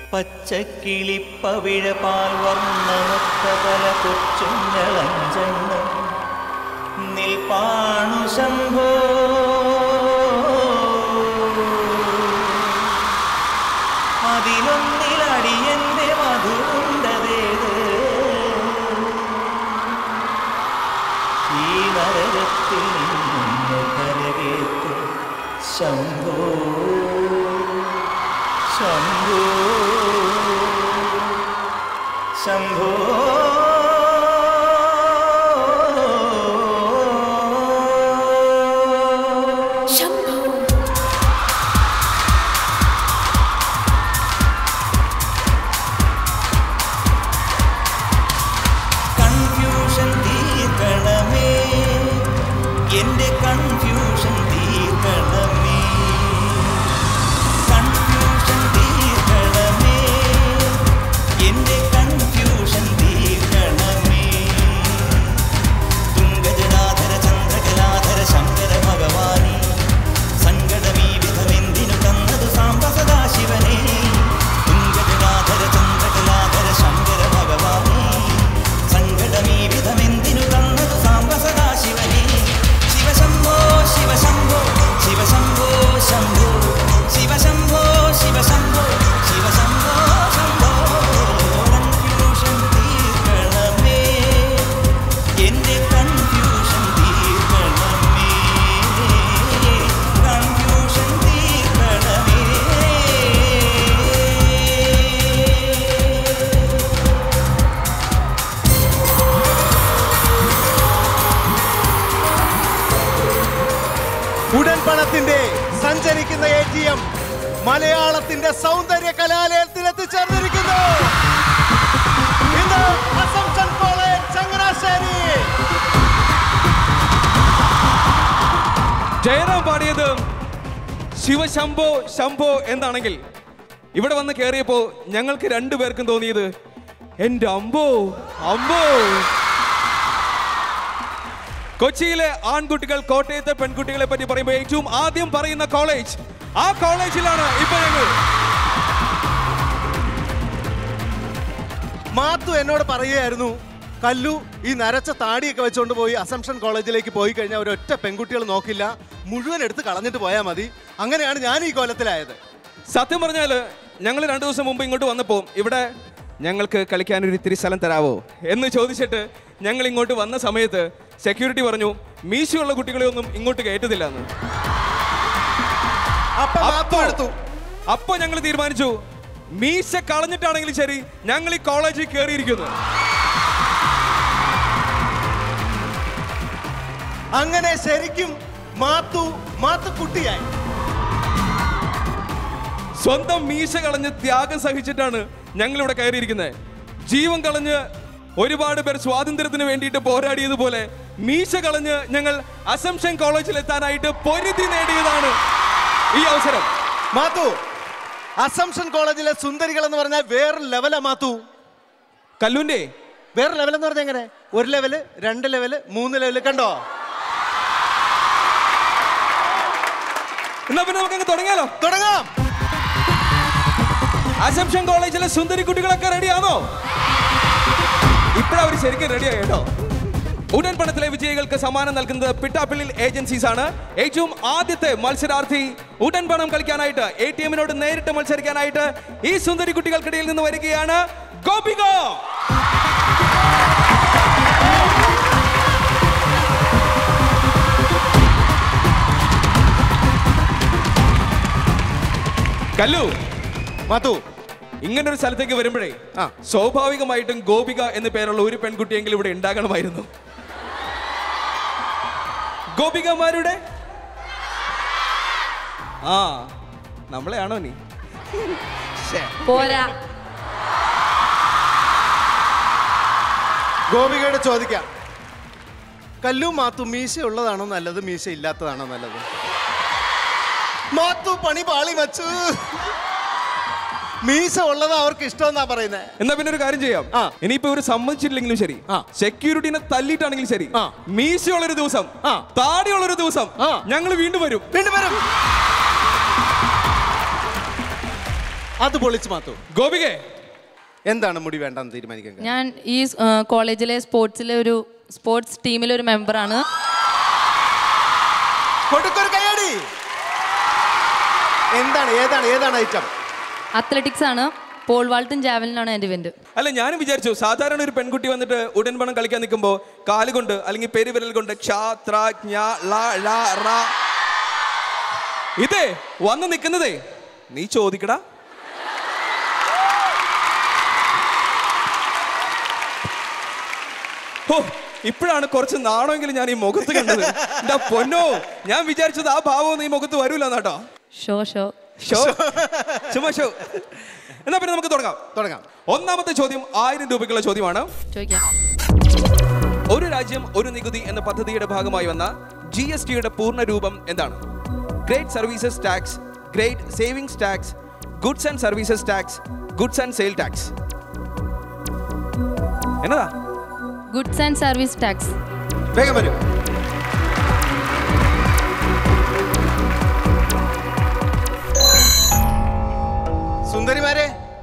പച്ചക്കിളിപ്പവിഴ പാൽ വർണ്ണമൊത്ത പല കൊച്ചുങ്ങളഞ്ചെണ്ണം നിൽപ്പാണു ശംഭോ അതിലൊന്നിലടിയന്റെ മധുണ്ടതേത് ഈ നരകത്തിൽ നിന്ന് കരകേറ്റ് ശംഭോ ശംഭോ ശംഭോ ശംഭോ കൺഫ്യൂഷൻ തീർക്കണമേ എന്റെ കൺഫ്യൂഷൻ തീർക്കണമേ കൺഫ്യൂഷൻ തീർക്കണമേ എന്റെ കൺഫ്യൂഷൻ തീർക്കണമേ തുങ്കജടാധര ചന്ദ്രകലാധര ശങ്കര ഭഗവാനെ സങ്കടമീ വിധമെന്തിനു തന്നതു സാംബ സദാശിവനെ തുങ്കജടാധര ചന്ദ്രകലാധര ശങ്കര ഭഗവാനെ സങ്കടമീ വിധമെന്തിനു തന്നതു സാംബ സദാശിവനെ ശിവശംഭോ ശിവശംഭോ ശിവശംഭോ ശംഭോ ശിവശംഭോ ശിവശംഭോ ശിവശംഭോ ശംഭോ കൺഫ്യൂഷൻ തീർക്കണമേ എന്റെ കൺഫ്യൂഷൻ തീർക്കണമേ കൺഫ്യൂഷൻ തീർക്കണമേ ഉടൻ പണത്തിന്റെ സഞ്ചരിക്കുന്ന എ ടി എം മലയാളത്തിന്റെ സൗന്ദര്യ കലാലയത്തിൽ എത്തിച്ചേർന്നിരിക്കുന്നു ഇത് അസംഷൻ കോളേജ് ചങ്ങനാശ്ശേരി ജയറാം പാടിയത് ശിവശംഭോ ശംഭോ എന്താണെങ്കിൽ ഇവിടെ വന്ന് കയറിയപ്പോ ഞങ്ങൾക്ക് രണ്ടുപേർക്കും തോന്നിയത് എന്റെ അമ്പോ അമ്പോ കൊച്ചിയിലെ ആൺകുട്ടികൾ കോട്ടയത്തെ പെൺകുട്ടികളെ പറ്റി പറയുമ്പോൾ ഏറ്റവും ആദ്യം പറയുന്ന കോളേജ് ആ കോളേജിലാണ് ഇപ്പൊ ഞങ്ങൾ മാത്തു എന്നോട് പറയുകയായിരുന്നു കല്ലു ഈ നരച്ച താടിയൊക്കെ വെച്ചുകൊണ്ട് പോയി അസംഷൻ കോളേജിലേക്ക് പോയി കഴിഞ്ഞാൽ ഒരൊറ്റ പെൺകുട്ടികൾ നോക്കില്ല മുഴുവൻ എടുത്ത് കളഞ്ഞിട്ട് പോയാൽ മതി അങ്ങനെയാണ് ഞാൻ ഈ കോലത്തിലായത് സത്യം പറഞ്ഞാല് ഞങ്ങൾ രണ്ടു ദിവസം മുമ്പ് ഇങ്ങോട്ട് വന്നപ്പോൾ ഇവിടെ ഞങ്ങൾക്ക് കളിക്കാൻ ഒരു ഇത്തിരി സ്ഥലം തരാവോ എന്ന് ചോദിച്ചിട്ട് ഞങ്ങൾ ഇങ്ങോട്ട് വന്ന സമയത്ത് സെക്യൂരിറ്റി പറഞ്ഞു മീശയുള്ള കുട്ടികളെ ഒന്നും ഇങ്ങോട്ട് കയറ്റത്തില്ല എന്ന് അപ്പൊ മാത്തു എടുത്തു അപ്പൊ ഞങ്ങൾ തീരുമാനിച്ചു മീശ കളഞ്ഞിട്ടാണെങ്കിലും ശരി ഞങ്ങൾ ഈ കോളേജിൽ കയറിയിരിക്കുന്നു അങ്ങനെ ശരിക്കും മാത്തു മാത്തു കുട്ടിയായി സ്വന്തം മീശ കളഞ്ഞ് ത്യാഗം സഹിച്ചിട്ടാണ് ഞങ്ങൾ ഇവിടെ കയറിയിരിക്കുന്നത് ജീവൻ കളഞ്ഞ് ഒരുപാട് പേർ സ്വാതന്ത്ര്യത്തിന് വേണ്ടിയിട്ട് പോരാടിയതുപോലെ മീശ കളഞ്ഞ് ഞങ്ങൾ അസംഷൻ കോളേജിൽ എത്താനായിട്ട് പൊരുതി നേടിയതാണ് ഈ അവസരം മാത്തു അസംഷൻ കോളേജിലെ സുന്ദരികൾ എന്ന് പറഞ്ഞാൽ വേറെ ലെവലാ മാത്തു കല്ലുന്റെ വേറെ ലെവൽ എന്ന് പറഞ്ഞാൽ എങ്ങനെ ഒരു ലെവല് രണ്ട് ലെവല് മൂന്ന് ലെവല് കണ്ടോ എന്നാ പിന്നെ നമുക്ക് അങ്ങ് തുടങ്ങിയാലോ തുടങ്ങാം അസംഷൻ കോളേജിലെ സുന്ദരി കുട്ടികളൊക്കെ റെഡിയാണോ ഇപ്പോഴവർ ശരിക്കും റെഡിയായി കേട്ടോ ഉടൻ പണത്തിലെ വിജയികൾക്ക് സമ്മാനം നൽകുന്നത് പിട്ടാപ്പിള്ളിൽ ഏജൻസീസ് ആണ് ഏറ്റവും ആദ്യത്തെ മത്സരാർത്ഥി ഉടൻ പണം കളിക്കാനായിട്ട് എ ടി എമ്മിനോട് നേരിട്ട് മത്സരിക്കാനായിട്ട് ഈ സുന്ദരി കുട്ടികൾക്കിടയിൽ നിന്ന് വരികയാണ് ഗോപിക കല്ലു മാത്തു ഇങ്ങനൊരു സ്ഥലത്തേക്ക് വരുമ്പോഴേ ആ. സ്വാഭാവികമായിട്ടും ഗോപിക എന്ന പേരുള്ള ഒരു പെൺകുട്ടിയെങ്കിലും ഇവിടെ ഉണ്ടാകണമായിരുന്നു ഗോപികമാരുടെ ആ നമ്മളെയാണോ നീ പോരാ ഗോപികയോട് ചോദിക്കാം കല്ലു മാത്തു മീശ ഉള്ളതാണോ നല്ലത് മീശ ഇല്ലാത്തതാണോ നല്ലത് മാത്തു പണി പാളി വച്ചു മീശ ഉള്ളത് അവർക്ക് ഇഷ്ടമെന്നാ പറയുന്നത് എന്നാ പിന്നെ ഒരു കാര്യം ചെയ്യാം ആ. ഇനിയിപ്പോ ഇവര് സമ്മതിച്ചില്ലെങ്കിലും ശരി ആ. സെക്യൂരിറ്റിനെ തല്ലിയിട്ടാണെങ്കിലും ശരി ആ. മീശയുള്ളൊരു ദിവസം ആ. താടിയുള്ളൊരു ദിവസം ആ. ഞങ്ങൾ വീണ്ടും വരും വീണ്ടും വരും അത് പൊളിച്ച് മാത്തു ഗോപികെ എന്താണ് മുടി വേണ്ടെന്ന് തീരുമാനിക്കാൻ കാരണം? ഞാൻ ഈ ആ, കോളേജിലെ സ്പോർട്സിലെ ഒരു സ്പോർട്സ് ടീമിലെ ഒരു മെമ്പറാണ് കൊടുക്കൊരു കയ്യടി എന്താണ് ഏതാണ് ഏതാണ് ഐറ്റം അത്ലറ്റിക്സ് ആണ് പോൾ വാൾട്ടും ജാവലിനാണ് എൻ്റെ ഇവന്റ് അല്ല ഞാനും വിചാരിച്ചു സാധാരണ ഒരു പെൺകുട്ടി വന്നിട്ട് ഉടൻ പണം കളിക്കാൻ നിൽക്കുമ്പോൾ കാലുകൊണ്ട് അല്ലെങ്കിൽ പെരുവിരൽ കൊണ്ട് ക്ഷ, ത്ര, ജ്ഞ, ള, ഴ, റ. ഇതേ വന്ന് നിൽക്കുന്നതേ നീ ചോദിക്കടാ ഓ ഇപ്പോഴാണ് കുറച്ച് നാണമെങ്കിലും ഞാൻ ഈ മുഖത്ത് കണ്ടത് എന്താ പൊന്നോ ഞാൻ വിചാരിച്ചത് ആ ഭാവം ഈ മുഖത്ത് വരൂല കേട്ടോ ഷോ ഷോ ഷോ ചുമ്മാ ഷോ എന്നാ പിന്നെ നമുക്ക് തുടങ്ങാം തുടങ്ങാം ഒന്നാമത്തെ ചോദ്യം ആയിരം രൂപയ്ക്കുള്ള ചോദ്യമാണ് ചോദിക്കാം ഒരു രാജ്യം ഒരു നികുതി എന്ന പദ്ധതിയുടെ ഭാഗമായി വന്ന ജി എസ് ടിയുടെ പൂർണ്ണ രൂപം എന്താണ് great services tax great savings tax goods and services tax goods and sale tax എന്നതാ ഗുഡ്സ് ആൻഡ് സർവീസ് ടാക്സ് വേഗം വരൂ സുന്ദരിമാരെ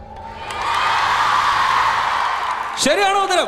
ശരിയാണോ ഉത്തരം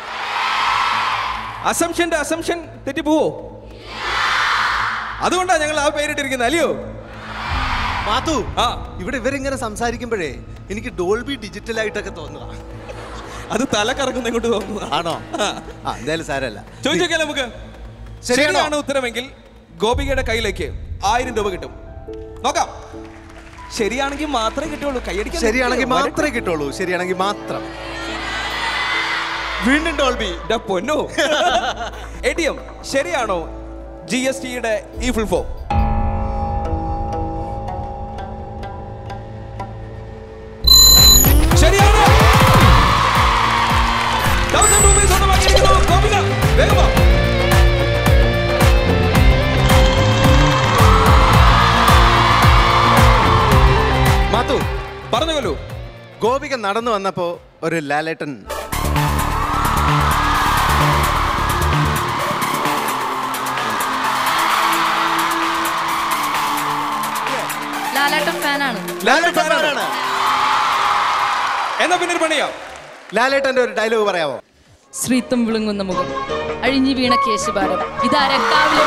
അസംഷന്റെ അസംഷൻ തെറ്റിപ്പോവോ അതുകൊണ്ടാണ് ഞങ്ങൾ ആ പേരിട്ടിരിക്കുന്നത് അല്ലയോ മാത്തു ആ ഇവിടെ ഇവരിങ്ങനെ സംസാരിക്കുമ്പോഴേ എനിക്ക് ഡോൾബി ഡിജിറ്റൽ ആയിട്ടൊക്കെ തോന്നുക അത് തല കറക്കുന്ന ഇങ്ങോട്ട് തോന്നുന്നതാ ആണോ ആ എന്തായാലും സാരമല്ല ചോദിച്ചോക്കിയാൽ നമുക്ക് ശരിയാണോ? ശരിയാണ് ഉത്തരമെങ്കിൽ ഗോപികയുടെ കയ്യിലേക്ക് ആയിരം രൂപ കിട്ടും നോക്കാം ശരിയാണെങ്കിൽ മാത്രമേ കിട്ടുള്ളൂ കൈയടിക്കാൻ ശരിയാണെങ്കിൽ വരട്ടെ. മാത്രമേ കിട്ടുള്ളൂ ശരിയാണെങ്കിൽ മാത്രം വീണ്ടും ഡോൾബി ഡാ പൊന്നോ എ ടി എം ശരിയാണോ ജി എസ് ടിയുടെ ഈ ഫുൾ ഫോം ശരിയാണ് തൗസൻഡ് റുപ്പീസ് സ്വന്തമാക്കിയിരിക്കുന്നു ഗോപിക വേഗം വാ. മാത്തു പറഞ്ഞുകൊള്ളൂ ഗോപിക നടന്നു വന്നപ്പോ ഒരു ലാലേട്ടൻ ലാലാട്ടം ഫാനാണ് ലാലേട്ടൻ ആരാണ്? എന്നാ പിന്നെ ഒരു പണിയാം ലാലേട്ടന്റെ ഒരു ഡയലോഗ് പറയാമോ ശ്രീത്വം വിളുങ്ങുന്ന മുഖം അഴിഞ്ഞു വീണ കേശുഭാരം ഇതാരക്കാവിലെ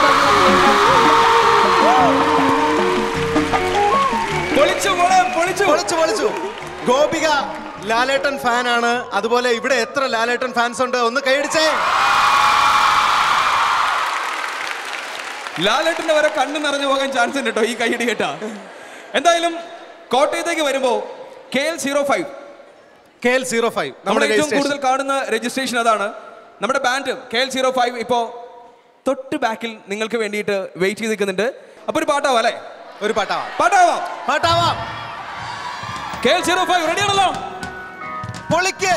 പൊളിച്ചു മോളെ പൊളിച്ചു പൊളിച്ചു പൊളിച്ചു ഗോപിക ലാലേട്ടൻ ഫാനാണ് അതുപോലെ ഇവിടെ എത്ര ലാലേട്ടൻ ഫാൻസ് ഉണ്ട് ഒന്ന് കൈയടിച്ചേ ലാലേട്ടന്റെ വരെ കണ്ണു നിറഞ്ഞു പോകാൻ ചാൻസ് ഉണ്ട് കേട്ടോ ഈ കൈയടി കേട്ടാ എന്തായാലും കോട്ടയത്തേക്ക് വരുമ്പോ K L zero five K L zero five നമ്മുടെ നമ്മുടെ ഏറ്റവും registration. കൂടുതൽ കാണുന്ന രജിസ്ട്രേഷൻ അതാണ് നമ്മുടെ band K L zero five ഇപ്പോ തൊട്ട് ബാക്കിൽ നിങ്ങൾക്ക് വേണ്ടിയിട്ട് വെയിറ്റ് ചെയ്ത് നിൽക്കുന്നുണ്ട് അപ്പൊ ഒരു പാട്ടാവാം അല്ലേ ഒരു പാട്ടാവാം പാട്ടാവാം പാട്ടാവാം കെ എൽ സീറോ ഫൈവ് റെഡിയാണല്ലോ പൊളിക്ക്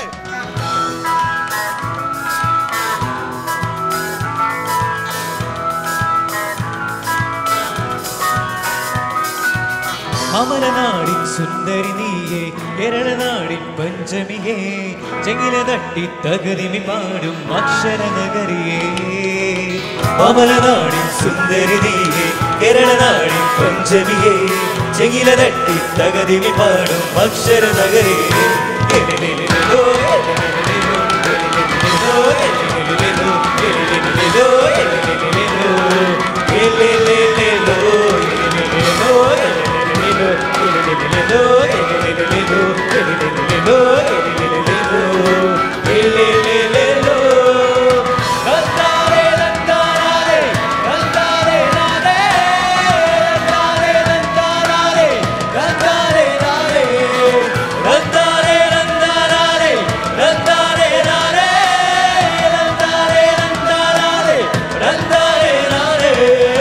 അമരനാടിൻ സുന്ദരി നീയേ കേരളനാടിൻ പഞ്ചമിയേ ചെങ്ങില തട്ടി തകരിമി പാടും അക്ഷര നഗരിയേ അമരനാടിൻ സുന്ദരി നീയേ കേരളനാടിൻ പഞ്ചമിയേ ചെങ്ങില തട്ടി തകരിമി പാടും അക്ഷര നഗരിയേ എലിലിലിലിലോ, എലിലിലിലിലോ, എലിലിലിലിലോ, എലിലിലിലിലോ, എലിലിലിലിലോ, എലിലിലിലിലോ, എലിലിലിലിലോ, എലിലിലിലിലോ, എലിലിലിലിലോ, എലിലിലിലിലോ, എലിലിലിലിലോ, എലിലിലിലിലോ. നന്ദാരേ, നന്ദാരേ, നന്ദാരേ, നാരേ, നന്ദാരേ, നന്ദാരേ, നന്ദാരേ, നാരേ, നന്ദാരേ, നന്ദാരേ, നന്ദാരേ, നാരേ, നന്ദാരേ, നന്ദാരേ, നന്ദാരേ, നാരേ.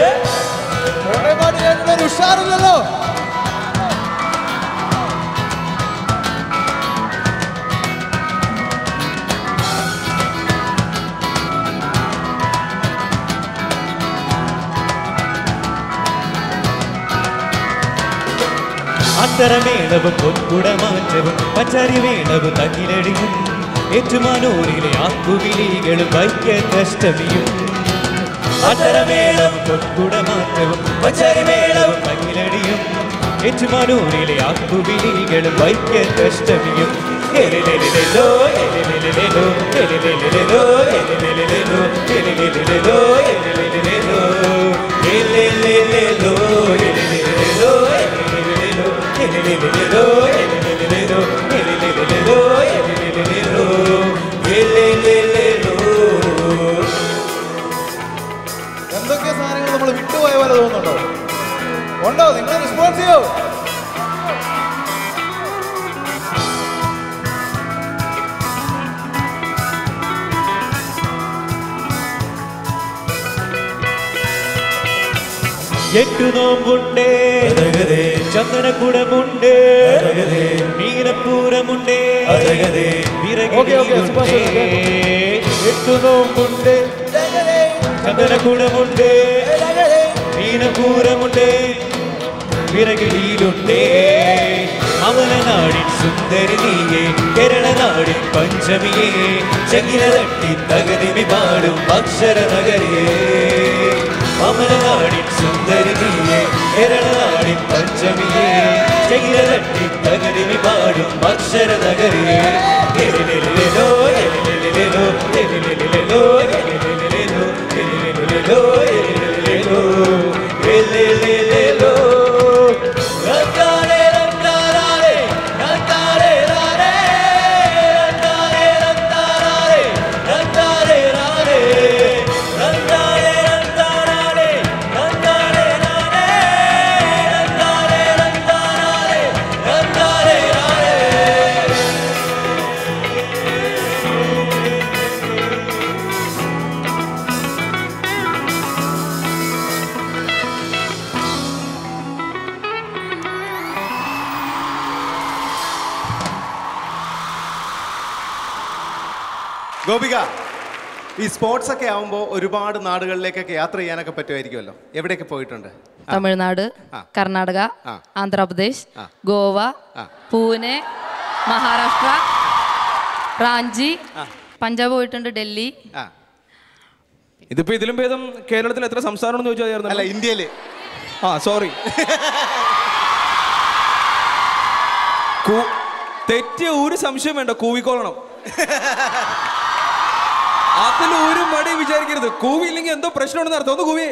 ഉഷാറില്ലല്ലോ അത്തരമേളവും പൊൻകുടമാറ്റവും പച്ചരി വേളവും തകിലടിയും ഏറ്റുമാനൂരിലെ ആക്കുവിളികളും ഐക്യകഷ്ടമിയും അത്തരമേളവും പൊൻകുടമാറ്റവും പച്ചരി വേളവും തകിലടിയും ഏറ്റുമാനൂരിലെ ആക്കുവിളികളും വൈക്കത്തഷ്ടമിയും എലിലെലിലെലോ, എലിലെലിലെലോ, എലിലെലിലെലോ, എലിലെലിലെലോ, എലിലെലിലെലോ, എലിലെലിലെലോ, എലിലെലിലെലോ, എലിലെലിലെലോ, എലിലെലിലെലോ, എലിലെലിലെലോ, എലിലെലിലെലോ, എലിലെലിലെലോ, എലിലെലിലെലോ, എലിലെലിലെലോ. എന്തൊക്കെ സാധനങ്ങൾ നമ്മൾ വിട്ടുപോയ പോലെ തോന്നുന്നുണ്ടോ ഉണ്ടോ നിങ്ങൾ റെസ്പോൺസ് ചെയ്യോ എട്ടു നോമ്പുണ്ടേ ചന്ദനക്കുടമുണ്ട് നീലപ്പൂരമുണ്ടേ ഓക്കെ ഓക്കെ സുഭാഷ് എട്ടു നോമ്പുണ്ട് ചന്ദനക്കുടമുണ്ട് നീലപ്പൂരമുണ്ട് വിറകിടിയിലുണ്ടേ അമലനാടിൻ സുന്ദരി നീയേ കേരളനാടിൻ പഞ്ചമിയേ ചകില തട്ടി തകതിമി പാടും അക്ഷര നഗരിയേ അമലനാടിൻ സുന്ദരി നീയേ കേരളനാടിൻ പഞ്ചമിയേ ചകില തട്ടി തകതിമി പാടും അക്ഷര നഗരിയേ എലിലെലിലെലോ, എലിലെലിലെലോ, എലിലെലിലെലോ, എലിലെലിലെലോ, എലിലെലിലെലോ, എലിലെലിലെലോ, എലിലെലിലെലോ. രണ്ടാരേ, രണ്ടാരാരേ, രണ്ടാരേ, രാരേ, രണ്ടാരേ, രണ്ടാരാരേ, രണ്ടാരേ, രാരേ, രണ്ടാരേ, രണ്ടാരാരേ, രണ്ടാരേ, രാരേ, രണ്ടാരേ, രണ്ടാരാരേ, രണ്ടാരേ, രാരേ. ഗോപിക ഈ സ്പോർട്സ് ഒക്കെ ആവുമ്പോൾ ഒരുപാട് നാടുകളിലേക്കൊക്കെ യാത്ര ചെയ്യാനൊക്കെ പറ്റുമായിരിക്കുമല്ലോ എവിടെയൊക്കെ പോയിട്ടുണ്ട് തമിഴ്നാട് ആ. കർണാടക ആ. ആന്ധ്രാപ്രദേശ് ആ. ഗോവ ആ. പൂനെ മഹാരാഷ്ട്ര റാഞ്ചി പഞ്ചാബ് പോയിട്ടുണ്ട് ഡൽഹി ആ ഇതിപ്പോ ഇതിലും ഭേദം കേരളത്തിൽ എത്ര സംസ്ഥാനം അല്ല ചോദിച്ചായിരുന്നു ഇന്ത്യയില് ആ സോറി തെറ്റിയ ഒരു സംശയം വേണ്ട കൂവിക്കോളണം അതിൽ ഒരു മടി വിചാരിക്കരുത് കൂവിയില്ലെങ്കിൽ എന്തോ പ്രശ്നമുണ്ടെന്ന് അർത്ഥം ഒന്ന് കൂവിയേ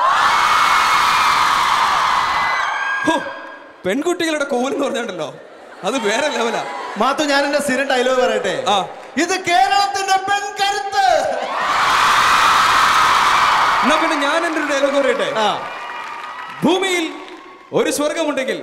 ഹോ, പെൺകുട്ടികളുടെ കൂവെന്ന് പറഞ്ഞിട്ടുണ്ടല്ലോ അത് വേറെ ലെവലാ മാത്തു ഞാൻ എന്റെ സ്ഥിരം ഡയലോഗ് പറയട്ടെ ആ. ഇത് കേരളത്തിന്റെ പെൺകരുത്ത് എന്നാ പിന്നെ ഞാൻ എൻ്റെ ഒരു ഡയലോഗ് പറയട്ടെ ആ ഭൂമിയിൽ ഒരു സ്വർഗമുണ്ടെങ്കിൽ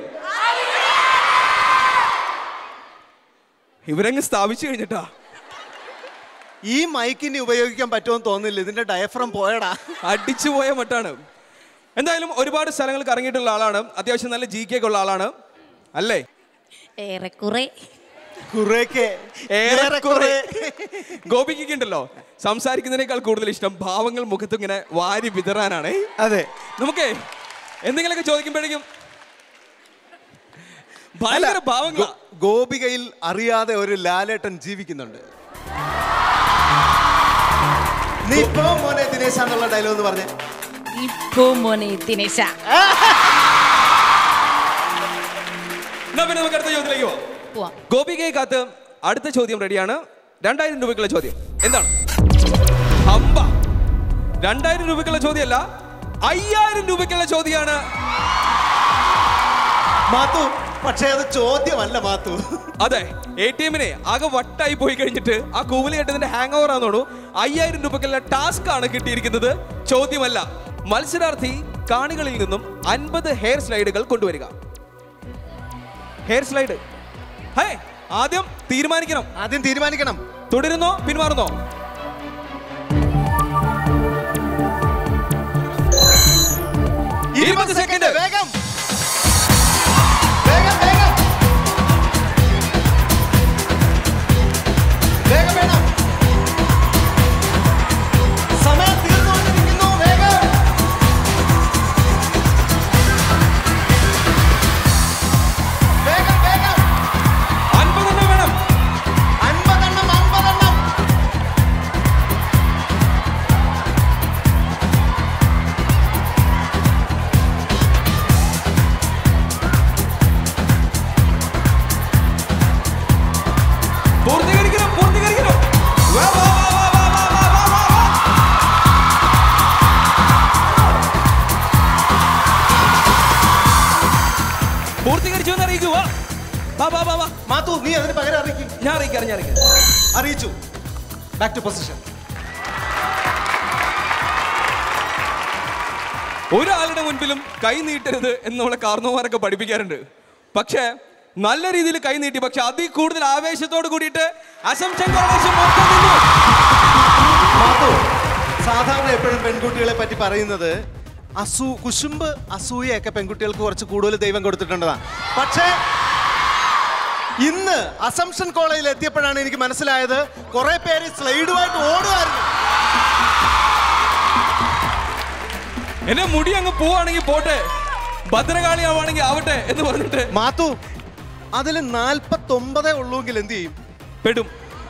ഇവരങ്ങ് സ്ഥാപിച്ചു കഴിഞ്ഞിട്ടാ ഈ മൈക്കിന് ഉപയോഗിക്കാൻ പറ്റുമെന്ന് തോന്നുന്നില്ല ഇതിന്റെ ഡയഫ്രം പോയടാ അടിച്ചു പോയ മട്ടാണ് എന്തായാലും ഒരുപാട് സ്ഥലങ്ങൾ കറങ്ങിയിട്ടുള്ള ആളാണ് അത്യാവശ്യം നല്ല ജി കെ ഉള്ള ആളാണ് അല്ലേ ഏറെക്കുറെ കുറേക്കെ ഏറെക്കുറെ ഗോപിക്ക് ഉണ്ടല്ലോ സംസാരിക്കുന്നതിനേക്കാൾ കൂടുതൽ ഇഷ്ടം ഭാവങ്ങൾ മുഖത്ത് ഇങ്ങനെ വാരി വിതറാനാണ് അതെ നമുക്കേ എന്തെങ്കിലുമൊക്കെ ചോദിക്കുമ്പോഴേക്കും ഭയങ്കര ഭാവങ്ങളാ ഗോ- ഗോപികയിൽ അറിയാതെ ഒരു ലാലേട്ടൻ ജീവിക്കുന്നുണ്ട് നീ പോ മോനെ ദിനേശ എന്നുള്ള ഡയലോഗ് എന്ന് പറഞ്ഞേ ഇപ്പോ മോനെ ദിനേശ എന്നാ പിന്നെ നമുക്ക് അടുത്ത ചോദ്യത്തിലേക്ക് പോവാം പോവാം ഗോപികയെ കാത്ത് അടുത്ത ചോദ്യം റെഡിയാണ് രണ്ടായിരം രൂപയ്ക്കുള്ള ചോദ്യം എന്താണ് ഹമ്പ രണ്ടായിരം രൂപയ്ക്കുള്ള ചോദ്യമല്ല അയ്യായിരം രൂപയ്ക്കുള്ള ചോദ്യമാണ് മാത്തു പക്ഷേ അത് ചോദ്യമല്ല മാത്തു അതെ എ ടി എമ്മിനെ ആകെ വട്ടായി പോയി കഴിഞ്ഞിട്ട് ആ കൂവലി കെട്ടതിന്റെ ഹാങ് ഓവർ ആണെന്നോളൂ അയ്യായിരം രൂപയ്ക്കുള്ള ടാസ്ക് ആണ് കിട്ടിയിരിക്കുന്നത് ചോദ്യമല്ല മത്സരാർത്ഥി കാണികളിൽ നിന്നും അൻപത് ഹെയർ സ്ലൈഡുകൾ കൊണ്ടുവരിക ഹെയർ സ്ലൈഡ് ഹേ ആദ്യം തീരുമാനിക്കണം ആദ്യം തീരുമാനിക്കണം തുടരുന്നോ പിന്മാറുന്നോ ഇരുപത് സെക്കൻഡ് വേഗം വേഗം വേഗം വേഗം വേണം സമയം തീർന്നുകൊണ്ടിരിക്കുന്നു വേഗം വേഗം വേഗം അൻപതെണ്ണം വേണം അൻപതെണ്ണം അൻപതെണ്ണം പൂർത്തീകരിച്ചു എന്ന് അറിയിക്കൂ വാ വാ വാ വാ വാ മാത്തു നീ അതിന് പകരം അറിയിക്കും ഞാൻ അറിയിക്കാം ഞാൻ അറിയിക്കാം അറിയിച്ചു ബാക്ക് ടു പൊസിഷൻ ഒരാളുടെ മുൻപിലും കൈ നീട്ടരുത് എന്ന് നമ്മളെ കാർന്നോമാരൊക്കെ പഠിപ്പിക്കാറുണ്ട് പക്ഷേ നല്ല രീതിയിൽ കൈ നീട്ടി പക്ഷെ അതിൽ കൂടുതൽ ആവേശത്തോട് കൂടിയിട്ട് അസംഷൻ കോളേജ് മൊത്തം നിന്നു മാത്തു സാധാരണ എപ്പോഴും പെൺകുട്ടികളെ പറ്റി പറയുന്നത് അസൂ കുശുമ്പ് അസൂയൊക്കെ പെൺകുട്ടികൾക്ക് കുറച്ച് കൂടുതൽ ദൈവം കൊടുത്തിട്ടുള്ളതാണ് പക്ഷേ ഇന്ന് അസംഷൻ കോളേജിൽ എത്തിയപ്പോഴാണ് എനിക്ക് മനസ്സിലായത് കുറെ പേര് സ്ലൈഡുമായിട്ട് ഓടുമായിരുന്നു എന്റെ മുടി അങ്ങ് പോവാണെങ്കിൽ പോട്ടെ ഭദ്രകാളി ആവാണെങ്കിൽ ആവട്ടെ എന്ന് പറഞ്ഞിട്ട് മാത്തു അതിൽ നാൽപ്പത്തൊമ്പതേ ഉള്ളൂങ്കിൽ എന്ത് ചെയ്യും പെടും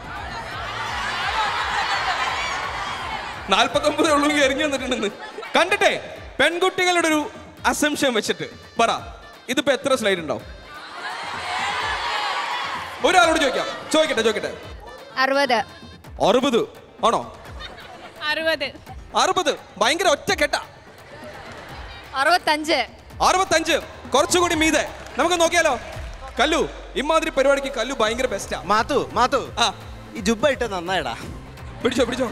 നാൽപ്പത്തൊമ്പതേ ഉള്ളൂ എറിഞ്ഞു വന്നിട്ടുണ്ടെന്ന് കണ്ടിട്ടെ പെൺകുട്ടികളുടെ ഒരു അസംഷൻ വെച്ചിട്ട് പറ ഇതിപ്പോ എത്ര സ്ലൈഡ് ഉണ്ടാവും ഒരാളോട് ചോദിക്കാം ചോദിക്കട്ടെ ചോദിക്കട്ടെ അറുപത് അറുപത് ആണോ അറുപത് അറുപത് ഭയങ്കര ഒറ്റ കെട്ട അറുപത്തഞ്ച് അറുപത്തഞ്ച് കുറച്ചുകൂടി മീതെ നമുക്ക് നോക്കിയാലോ കല്ലു ഇമാതിരി പരിപാടിക്ക് കല്ലു ഭയങ്കര ബെസ്റ്റാ മാത്തു മാത്തു ആ ഈ ജുബ്ബ ഇട്ട് നന്നായിടാ പിടിച്ചോ പിടിച്ചോ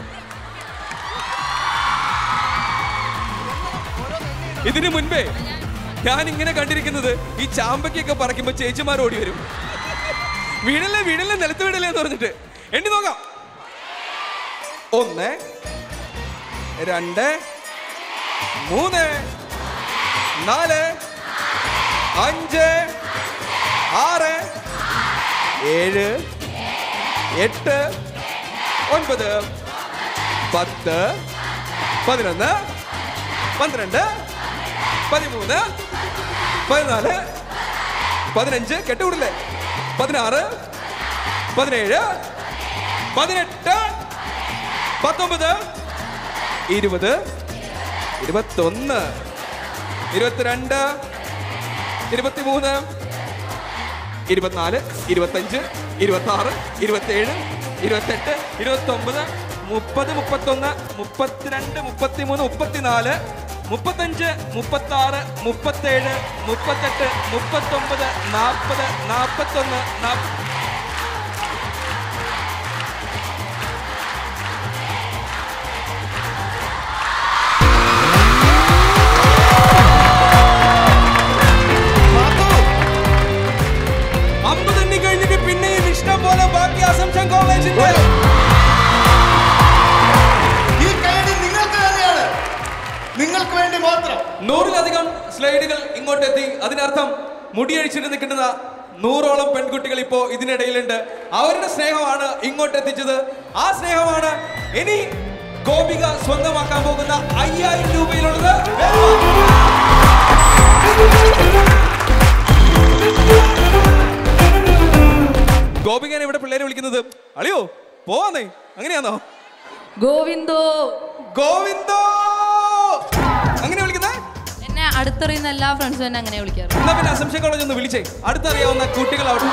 ഇതിനു മുൻപേ ഞാൻ ഇങ്ങനെ കണ്ടിരിക്കുന്നത് ഈ ചാമ്പയ്ക്കൊക്കെ പറക്കുമ്പോ ചേച്ചിമാർ ഓടി വരും വീടല്ലേ വീടല്ലേ നിലത്ത് വീടല്ലേ എന്ന് പറഞ്ഞിട്ട് എണ്ണി നോക്കാം ഒന്ന് രണ്ട് മൂന്ന് നാല് അഞ്ച് ആറ് ഏഴ് എട്ട് ഒൻപത് പത്ത് പതിനൊന്ന് പന്ത്രണ്ട് പതിമൂന്ന് പതിനാല് പതിനഞ്ച് കെട്ടുകൂടില്ലേ പതിനാറ് പതിനേഴ് പതിനെട്ട് പത്തൊമ്പത് ഇരുപത് ഇരുപത്തൊന്ന് ഇരുപത്തിരണ്ട് ഇരുപത്തിമൂന്ന് ഇരുപത്തിനാല് ഇരുപത്തഞ്ച് ഇരുപത്തി ആറ് ഇരുപത്തേഴ് ഇരുപത്തെട്ട് ഇരുപത്തൊമ്പത് മുപ്പത് മുപ്പത്തൊന്ന് മുപ്പത്തിരണ്ട് മുപ്പത്തിമൂന്ന് മുപ്പത്തിനാല് മുപ്പത്തഞ്ച് മുപ്പത്തി ആറ് മുപ്പത്തേഴ് മുപ്പത്തെട്ട് മുപ്പത്തൊമ്പത് നാൽപ്പത് നാൽപ്പത്തൊന്ന് നാൽപ്പ അമ്പത് എണ്ണി കഴിഞ്ഞിട്ട് പിന്നെയും ഇഷ്ടം പോലെ ബാക്കി അസംഷൻ കോളേജിന്റെ ഈ കൈയടി നിങ്ങൾക്ക് തന്നെയാണ് നിങ്ങൾക്ക് വേണ്ടി മാത്രം നൂറിലധികം സ്ലൈഡുകൾ ഇങ്ങോട്ടെത്തി അതിനർത്ഥം മുടിയഴിച്ചിട്ട് നിൽക്കുന്ന നൂറോളം പെൺകുട്ടികൾ ഇപ്പോ ഇതിനിടയിലുണ്ട് അവരുടെ സ്നേഹമാണ് ഇങ്ങോട്ട് എത്തിച്ചത് ആ സ്നേഹമാണ് ഇനി ഗോപിക സ്വന്തമാക്കാൻ പോകുന്ന അയ്യായിരം രൂപയിലുള്ളത് ഗോപികനെ ഇവിടെ പിള്ളേരെ വിളിക്കുന്നത് അളിയോ പോവാന്നേ അങ്ങനെയാണോ ഗോവിന്ദോ ഗോവിന്ദോ അങ്ങനെ വിളിക്കുന്നേ എന്നെ അടുത്തറിയുന്ന എല്ലാ ഫ്രണ്ട്സും എന്നെ അങ്ങനെ വിളിക്കാറ് എന്നാ പിന്നെ അസംഷൻ കോളേജ് ഒന്ന് വിളിച്ചേ അടുത്തറിയാവുന്ന കുട്ടികൾ അവിടെ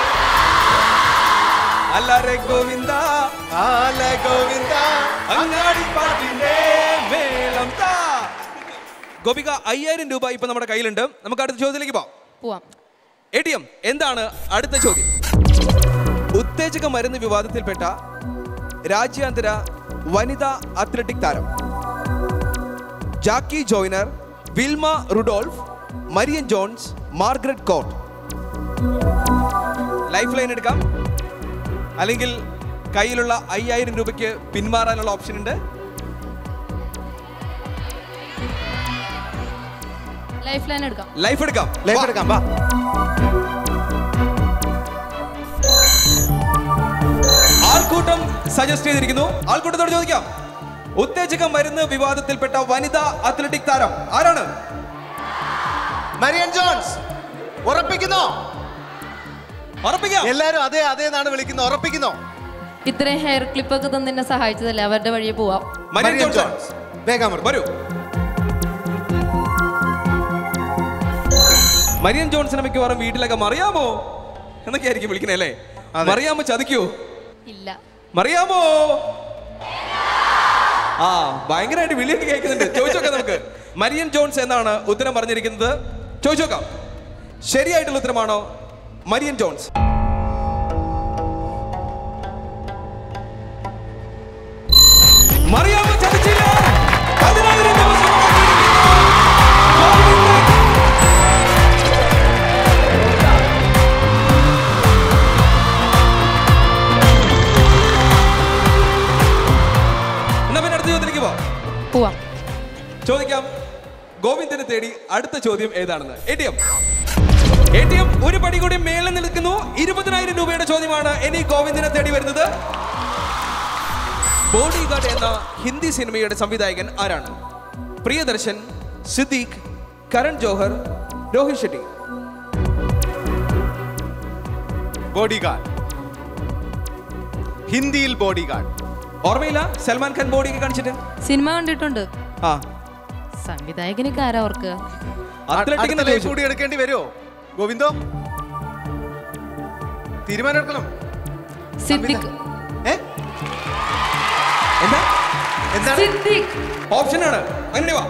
അല്ലാരെ ഗോവിന്ദ ആല ഗോവിന്ദ അങ്ങാടി പാട്ടിന്റെ മേളം താ ഗോപിക അയ്യായിരം രൂപ ഇപ്പൊ നമ്മുടെ കയ്യിലുണ്ട് നമുക്ക് അടുത്ത ചോദ്യത്തിലേക്ക് പോവാം പോവാം എ ടി എം എന്താണ് അടുത്ത ചോദ്യം ഉത്തേജക മരുന്ന് വിവാദത്തിൽപ്പെട്ട രാജ്യാന്തര വനിതാ അത്ലറ്റിക് താരം Jackie Joyner Wilma Rudolph Marion Jones Margaret Court life line എടുക്കാം അല്ലെങ്കിൽ കയ്യിലുള്ള അയ്യായിരം രൂപയ്ക്ക് പിന്മാറാനുള്ള ഓപ്ഷൻ ഉണ്ട് ലൈഫ് ലൈൻ എടുക്കാം ലൈഫ് എടുക്കാം ലൈഫ് വാ. എടുക്കാം വാ ആൾക്കൂട്ടം സജസ്റ്റ് ചെയ്തിരിക്കുന്നു ആൾക്കൂട്ടത്തോട് ചോദിക്കാം ഉത്തേജക മരുന്ന് വിവാദത്തിൽപ്പെട്ട വനിതാ അത്ലറ്റിക് താരം ആരാണ് മരിയൻ ജോൺസ് ഉറപ്പിക്കുന്നോ ഉറപ്പിക്കാം എല്ലാരും അതെ അതെ എന്നാണ് വിളിക്കുന്നത് ഉറപ്പിക്കുന്നോ ഇത്രയും ഹെയർ ക്ലിപ്പൊക്കെ തന്നെ എന്നെ സഹായിച്ചതല്ലേ അവരുടെ വഴിയെ പോവാം മരിയൻ ജോൺസൺ വേഗം അമർ. വരൂ മരിയൻ ജോൺസനെ മിക്കവാറും വീട്ടിലൊക്കെ മറിയാമോ എന്നൊക്കെ ആയിരിക്കും വിളിക്കണേ അല്ലേ അതെ. മറിയാമോ ചതിക്കോ ഇല്ല മറിയാമോ ആ ഭയങ്കരമായിട്ട് വിളിയൊക്കെ കേൾക്കുന്നുണ്ട് ചോദിച്ചു നോക്കാം നമുക്ക് മരിയൻ ജോൺസ് എന്നാണ് ഉത്തരം പറഞ്ഞിരിക്കുന്നത് ചോദിച്ചു നോക്കാം ശരിയായിട്ടുള്ള ഉത്തരമാണോ മരിയൻ ജോൺസ് മറിയാമ്മ ചതിച്ചില്ല പതിനായിരം ദിവസം എന്നാ പിന്നെ അടുത്ത ചോദ്യത്തിലേക്ക് പോ പോവാം ചോദിക്കാം ഗോവിന്ദനെ തേടി അടുത്ത ചോദ്യം ഏതാണെന്ന് A T M A T M ഒരു പടി കൂടി മേളിൽ നിൽക്കുന്നു ഇരുപതിനായിരം രൂപയുടെ ചോദ്യമാണ് ഇനി ഗോവിന്ദനെ തേടി വരുന്നത് ബോഡി ഗാർഡ് എന്ന ഹിന്ദി സിനിമയുടെ സംവിധായകൻ ആരാണ് പ്രിയദർശൻ സിദ്ദീഖ് കരൺ ജോഹർ രോഹിത് ഷെട്ടി ബോഡി ഗാർഡ് ഹിന്ദിയിൽ ബോഡി ഗാർഡ് ഓർമ്മയില്ല സൽമാൻ ഖാൻ ബോഡി കാണിച്ചിട്ട് സിനിമ കണ്ടിട്ടുണ്ട് ആ സംവിധായകനൊക്കെ ആരാ ഓർക്കുക അത്ലറ്റിക് അടുത്ത ലൈഫ് കൂടി എടുക്കേണ്ടി വരുമോ ഗോവിന്ദോ തീരുമാനം എടുക്കണം സിദ്ദിഖ് ഏ എന്താ എന്താണ് സിദ്ദിഖ് ഓപ്ഷൻ ആണ് അങ്ങനെ വാ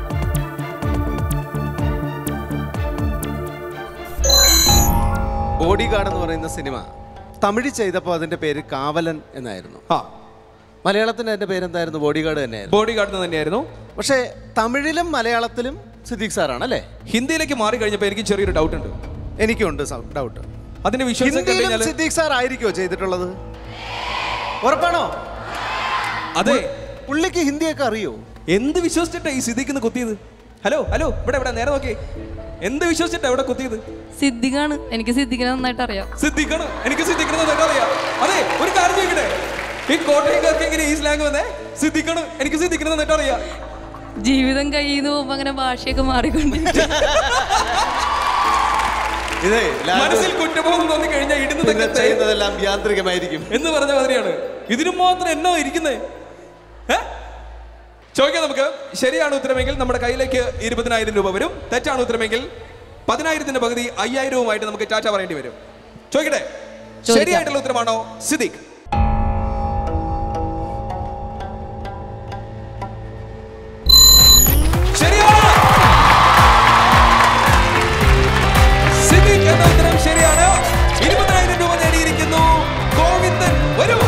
ബോഡി ഗാർഡ് എന്ന് പറയുന്ന സിനിമ തമിഴ് ചെയ്തപ്പോൾ അതിന്റെ പേര് കാവലൻ എന്നായിരുന്നു ആ മലയാളത്തിന് അതിന്റെ പേരെന്തായിരുന്നു ബോഡി ഗാർഡ് തന്നെയായിരുന്നു ബോഡി ഗാർഡ് തന്നെയായിരുന്നു പക്ഷേ തമിഴിലും മലയാളത്തിലും സിദ്ദീഖ് സാറാണ് അല്ലേ ഹിന്ദിയിലേക്ക് മാറി കഴിഞ്ഞപ്പോൾ എനിക്ക് ചെറിയൊരു ഡൗട്ട് ഉണ്ട് എനിക്കുണ്ട് ഡൗട്ട് അതിന്റെ വിശ്വാസം ഹിന്ദിയിലും കഴിഞ്ഞാൽ സിദ്ദീഖ് സാർ ആയിരിക്കോ ചെയ്തിട്ടുള്ളത് ഉറപ്പാണോ അതെ പുള്ളിക്ക് ഹിന്ദിയൊക്കെ അറിയോ എന്ത് വിശ്വസിച്ചിട്ടാ ഈ സിദ്ദിഖിന്ന് കുത്തിയത് ഹലോ ഹലോ ഇവിടെ ഇവിടെ നേരെ നോക്കി എന്ത് വിശ്വസിച്ചിട്ടാ ഇവിടെ കുത്തിയത് സിദ്ദിഖാണ് എനിക്ക് സിദ്ദിഖിനെ നന്നായിട്ട് അറിയാം സിദ്ദിഖാണ് എനിക്ക് സിദ്ദിഖിനെ നന്നായിട്ട് അറിയാം അതെ ഒരു കാര്യം ചോദിക്കട്ടെ ഈ കോട്ടയംകാർക്ക് എങ്ങനെ ഈ സ്ലാങ് വന്നേ സിദ്ദിഖാണ് എനിക്ക് സിദ്ദിഖിനെ നന്നായിട്ട് അറിയാം ജീവിതം കഴിയുന്നു പോകുമ്പോ അങ്ങനെ ഭാഷയൊക്കെ മാറിക്കൊണ്ടിരിക്കും ഇതേ മനസ്സിൽ കുറ്റബോധം തോന്നി കഴിഞ്ഞാൽ പിന്നെ ഇടുന്നതൊക്കെ തേ- ചെയ്യുന്നതെല്ലാം യാന്ത്രികമായിരിക്കും എന്ന് പറഞ്ഞ മാതിരിയാണ് ഇതിനു മാത്രം എന്നോ ഇരിക്കുന്നേ ഏ? ചോദിക്കാം നമുക്ക് ശരിയാണ് ഉത്തരമെങ്കിൽ നമ്മുടെ കയ്യിലേക്ക് ഇരുപതിനായിരം രൂപ വരും തെറ്റാണ് ഉത്തരമെങ്കിൽ പതിനായിരത്തിന്റെ പകുതി അയ്യായിരവുമായിട്ട് നമുക്ക് ടാറ്റ പറയേണ്ടി വരും ചോദിക്കട്ടെ ചോദിക്കാം. ശരിയായിട്ടുള്ള ഉത്തരമാണോ സിദ്ദിഖ് ശരിയാണ് സിദ്ദിഖ് എന്ന ഉത്തരം ശരിയാണ് ഇരുപതിനായിരം രൂപ നേടിയിരിക്കുന്നു ഗോവിന്ദൻ വരൂ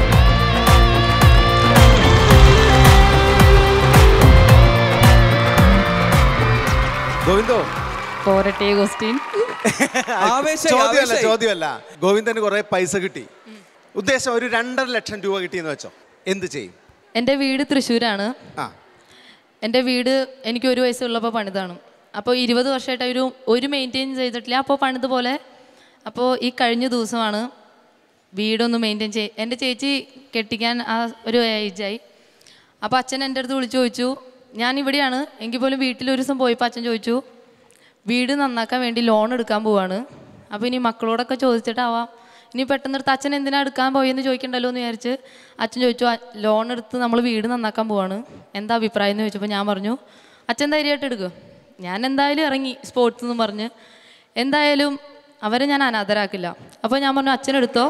ഗോവിന്ദോ പോരട്ടെ ക്വസ്റ്റ്യൻ ആവേശം ചോദ്യമല്ല ചോദ്യമല്ല ഗോവിന്ദന് കുറെ പൈസ കിട്ടി ഉദ്ദേശം ഒരു രണ്ടര ലക്ഷം രൂപ കിട്ടിയെന്ന് വെച്ചോ എന്ത് ചെയ്യും എൻ്റെ വീട് തൃശ്ശൂരാണ് ആ എൻ്റെ വീട് എനിക്ക് ഒരു വയസ്സുള്ളപ്പോൾ പണിതാണ് അപ്പോൾ ഇരുപത് വർഷമായിട്ട് ഒരു ഒരു മെയിൻറ്റെയിൻ ചെയ്തിട്ടില്ല അപ്പോൾ പണിതുപോലെ അപ്പോൾ ഈ കഴിഞ്ഞ ദിവസമാണ് വീടൊന്ന് മെയിൻറ്റെയിൻ ചെയ് എൻ്റെ ചേച്ചി കെട്ടിക്കാൻ ആ ഒരു ഏജായി അപ്പോൾ അച്ഛൻ എൻ്റെ അടുത്ത് വിളിച്ചു ചോദിച്ചു ഞാൻ ഇവിടെയാണ് എങ്കിൽ പോലും വീട്ടിൽ ഒരു ദിവസം പോയപ്പോൾ അച്ഛൻ ചോദിച്ചു വീട് നന്നാക്കാൻ വേണ്ടി ലോൺ എടുക്കാൻ പോവാണ് അപ്പോൾ ഇനി മക്കളോടൊക്കെ ചോദിച്ചിട്ടാവാം ഇനി പെട്ടെന്ന് എടുത്ത് അച്ഛൻ എന്തിനാ എടുക്കാൻ പോയെന്ന് ചോദിക്കണ്ടല്ലോ എന്ന് വിചാരിച്ച് അച്ഛൻ ചോദിച്ചു ലോൺ എടുത്ത് നമ്മൾ വീട് നന്നാക്കാൻ പോവാണ് എന്താ അഭിപ്രായം എന്ന് ചോദിച്ചപ്പോൾ ഞാൻ പറഞ്ഞു അച്ഛൻ ധൈര്യമായിട്ട് എടുക്കുക ഞാൻ എന്തായാലും ഇറങ്ങി സ്പോർട്സ് എന്ന് പറഞ്ഞ് എന്തായാലും അവരെ ഞാൻ അനാഥരാക്കില്ല അപ്പോൾ ഞാൻ പറഞ്ഞു അച്ഛനെടുത്തോ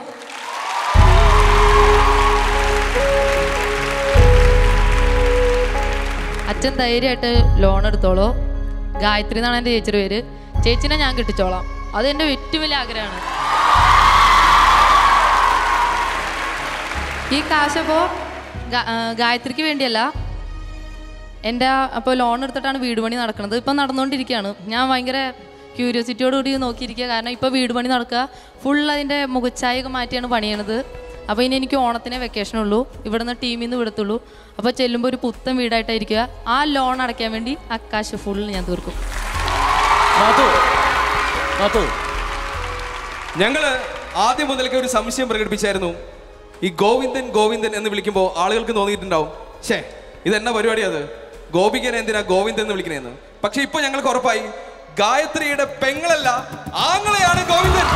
അച്ഛൻ ധൈര്യമായിട്ട് ലോൺ എടുത്തോളൂ ഗായത്രി എന്നാണ് എൻ്റെ ചേച്ചിയുടെ പേര് ചേച്ചിനെ ഞാൻ കിട്ടിച്ചോളാം അത് എൻ്റെ ഏറ്റവും വലിയ ആഗ്രഹമാണ് ഈ കാശപ്പോൾ ഗായത്രിക്ക് വേണ്ടിയല്ല എൻ്റെ അപ്പോൾ ലോൺ എടുത്തിട്ടാണ് വീട് പണി നടക്കുന്നത് ഇപ്പം നടന്നുകൊണ്ടിരിക്കുകയാണ് ഞാൻ ഭയങ്കര ക്യൂരിയോസിറ്റിയോട് കൂടി നോക്കിയിരിക്കുക കാരണം ഇപ്പോൾ വീട് പണി നടക്കുക ഫുൾ അതിൻ്റെ മുഖച്ഛായൊക്കെ മാറ്റിയാണ് പണിയണത് അപ്പോൾ ഇനി എനിക്ക് ഓണത്തിനെ വെക്കേഷൻ ഉള്ളൂ ഇവിടുന്ന് ടീമിൽ നിന്ന് വിടത്തുള്ളൂ അപ്പോൾ ചെല്ലുമ്പോൾ ഒരു പുത്തൻ വീടായിട്ടായിരിക്കുക ആ ലോൺ അടയ്ക്കാൻ വേണ്ടി ആ കാശ് ഫുൾ ഞാൻ തീർക്കും നാത്തു നാത്തു ഞങ്ങള് ആദ്യം മുതലൊക്കെ ഒരു സംശയം പ്രകടിപ്പിച്ചായിരുന്നു ഈ ഗോവിന്ദൻ ഗോവിന്ദൻ എന്ന് വിളിക്കുമ്പോൾ ആളുകൾക്ക് തോന്നിയിട്ടുണ്ടാവും ഷേ ഇതെന്നാ പരിപാടി അത് ഗോപികനെ എന്തിനാ ഗോവിന്ദൻ എന്ന് വിളിക്കണേന്ന് പക്ഷെ ഇപ്പൊ ഞങ്ങൾക്ക് ഉറപ്പായി ഗായത്രിയുടെ പെങ്ങളല്ല ആങ്ങളെയാണ് ഗോവിന്ദൻ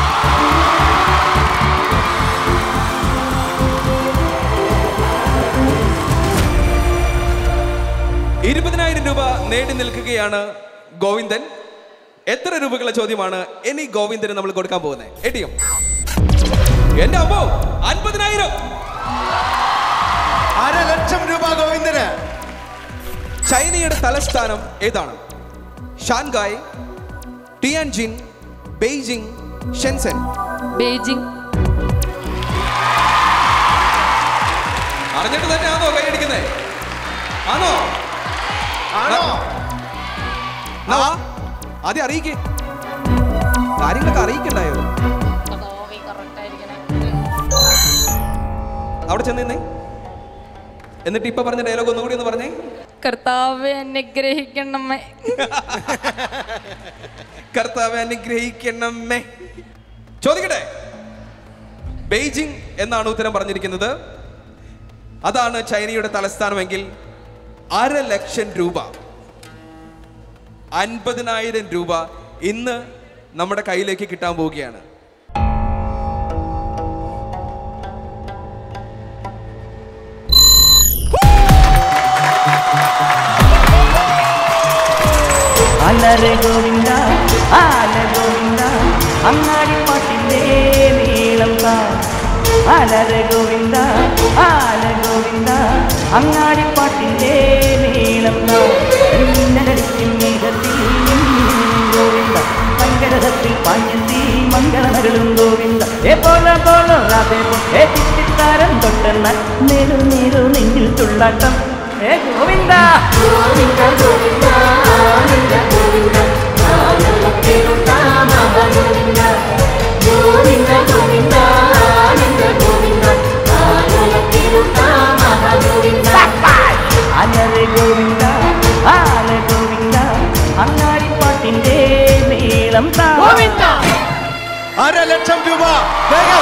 ഇരുപതിനായിരം രൂപ നേടി നിൽക്കുകയാണ് ഗോവിന്ദൻ എത്ര രൂപകളുടെ ചോദ്യമാണ് ഇനി ഗോവിന്ദന് നമ്മൾ കൊടുക്കാൻ പോകുന്നത് എ ടി എം എന്റെ അമ്മോ അൻപതിനായിരം അര ലക്ഷം രൂപ ഗോവിന്ദന് ചൈനയുടെ തലസ്ഥാനം ഏതാണ് Shanghai Tianjin Beijing Shenzhen Beijing അറിഞ്ഞിട്ട് തന്നെയാണോ കൈയടിക്കുന്നേ ആണോ ആണോ എന്നാ വാ. ആദ്യം അറിയിക്കേ കാര്യങ്ങളൊക്കെ അറിയിക്കണ്ടായോ അവിടെ ചെന്ന് നിന്നേ എന്നിട്ട് ഇപ്പൊ പറഞ്ഞ ഡയലോഗ് ഒന്നുകൂടി ഒന്ന് പറഞ്ഞേ കർത്താവ് അനുഗ്രഹിക്കണമേ കർത്താവ് അനുഗ്രഹിക്കണമേ ചോദിക്കട്ടെ ബെയ്ജിംഗ് എന്നാണ് ഉത്തരം പറഞ്ഞിരിക്കുന്നത് അതാണ് ചൈനയുടെ തലസ്ഥാനമെങ്കിൽ അര ലക്ഷം രൂപ അൻപതിനായിരം രൂപ ഇന്ന് നമ്മുടെ കയ്യിലേക്ക് കിട്ടാൻ പോവുകയാണ് അലരെ ഗോവിന്ദ ആല ഗോവിന്ദ അങ്ങാടിപ്പാട്ടിൻ്റെ നീളം താ അലരെ ഗോവിന്ദ ആല ഗോവിന്ദ അങ്ങാടിപ്പാട്ടിൻ്റെ നീളം താ മിന്നലടിക്കും മേഘത്തിൽ ഗോവിന്ദ മംഗളത്തിൽ പാഞ്ഞെത്തി മംഗളമകളും ഗോവിന്ദ ഏ പോല പോല രാധേ പോ ഏ ചിത്തിത്താരം തൊട്ടെണ്ണ നേരു നേരു നെഞ്ചിൽ തുള്ളാട്ടം ഏ ഗോവിന്ദ ഗോവിന്ദ ഗോവിന്ദ ആനന്ദ ഗോവിന്ദ ആനന്ദ ഗോവിന്ദ ഗോവിന്ദ ഗോവിന്ദ ആനന്ദ ഗോവിന്ദ ആനന്ദ അലരെ ഗോവിന്ദ ആല ഗോവിന്ദ അങ്ങാടിപ്പാട്ടിന്റെ നീളം താ ഗോവിന്ദ അര ലക്ഷം രൂപ വേഗം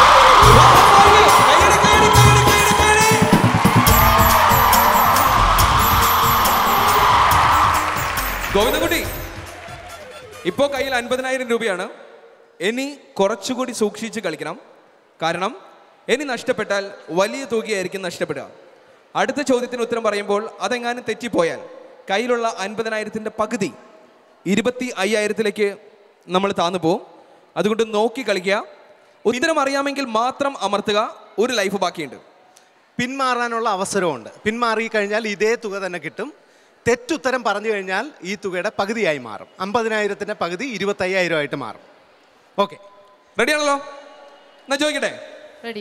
ഗോവിന്ദൻകുട്ടി ഇപ്പോ കയ്യിൽ അൻപതിനായിരം രൂപയാണ് ഇനി കുറച്ചുകൂടി സൂക്ഷിച്ച് കളിക്കണം കാരണം ഇനി നഷ്ടപ്പെട്ടാൽ വലിയ തുകയായിരിക്കും നഷ്ടപ്പെടുക അടുത്ത ചോദ്യത്തിന് ഉത്തരം പറയുമ്പോൾ അതെങ്ങാനും തെറ്റിപ്പോയാൽ കയ്യിലുള്ള അൻപതിനായിരത്തിൻ്റെ പകുതി ഇരുപത്തി അയ്യായിരത്തിലേക്ക് നമ്മൾ താന്നു പോവും അതുകൊണ്ട് നോക്കി കളിക്കുക ഉത്തരം അറിയാമെങ്കിൽ മാത്രം അമർത്തുക ഒരു ലൈഫ് ബാക്കിയുണ്ട് പിന്മാറാനുള്ള അവസരമുണ്ട് പിന്മാറി കഴിഞ്ഞാൽ ഇതേ തുക തന്നെ കിട്ടും തെറ്റുത്തരം പറഞ്ഞു കഴിഞ്ഞാൽ ഈ തുകയുടെ പകുതിയായി മാറും അമ്പതിനായിരത്തിന്റെ പകുതി ഇരുപത്തയ്യായിരം ആയിട്ട് മാറും ഓക്കെ റെഡിയാണല്ലോ എന്നാ ചോദിക്കട്ടെ റെഡി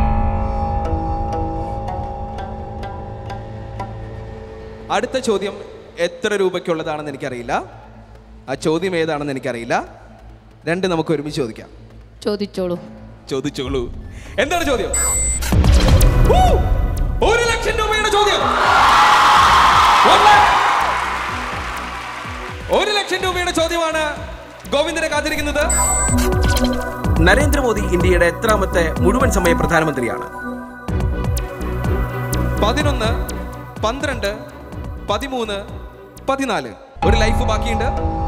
അടുത്ത ചോദ്യം എത്ര രൂപയ്ക്കുള്ളതാണെന്ന് എനിക്കറിയില്ല ആ ചോദ്യം ഏതാണെന്ന് എനിക്കറിയില്ല രണ്ട് നമുക്ക് ഒരുമിച്ച് ചോദിക്കാം ചോദിച്ചോളൂ ചോദിച്ചോളൂ എന്താണ് ചോദ്യം ഊ! ഒരു ലക്ഷം രൂപയുടെ ചോദ്യം ഒന്ന്. ഒരു ലക്ഷം രൂപയുടെ ചോദ്യമാണ് ഗോവിന്ദനെ കാത്തിരിക്കുന്നത് നരേന്ദ്രമോദി ഇന്ത്യയുടെ എത്രാമത്തെ മുഴുവൻ സമയ പ്രധാനമന്ത്രിയാണ് പതിനൊന്ന് പന്ത്രണ്ട് പതിമൂന്ന് പതിനാല് ഒരു ലൈഫ് ബാക്കിയുണ്ട്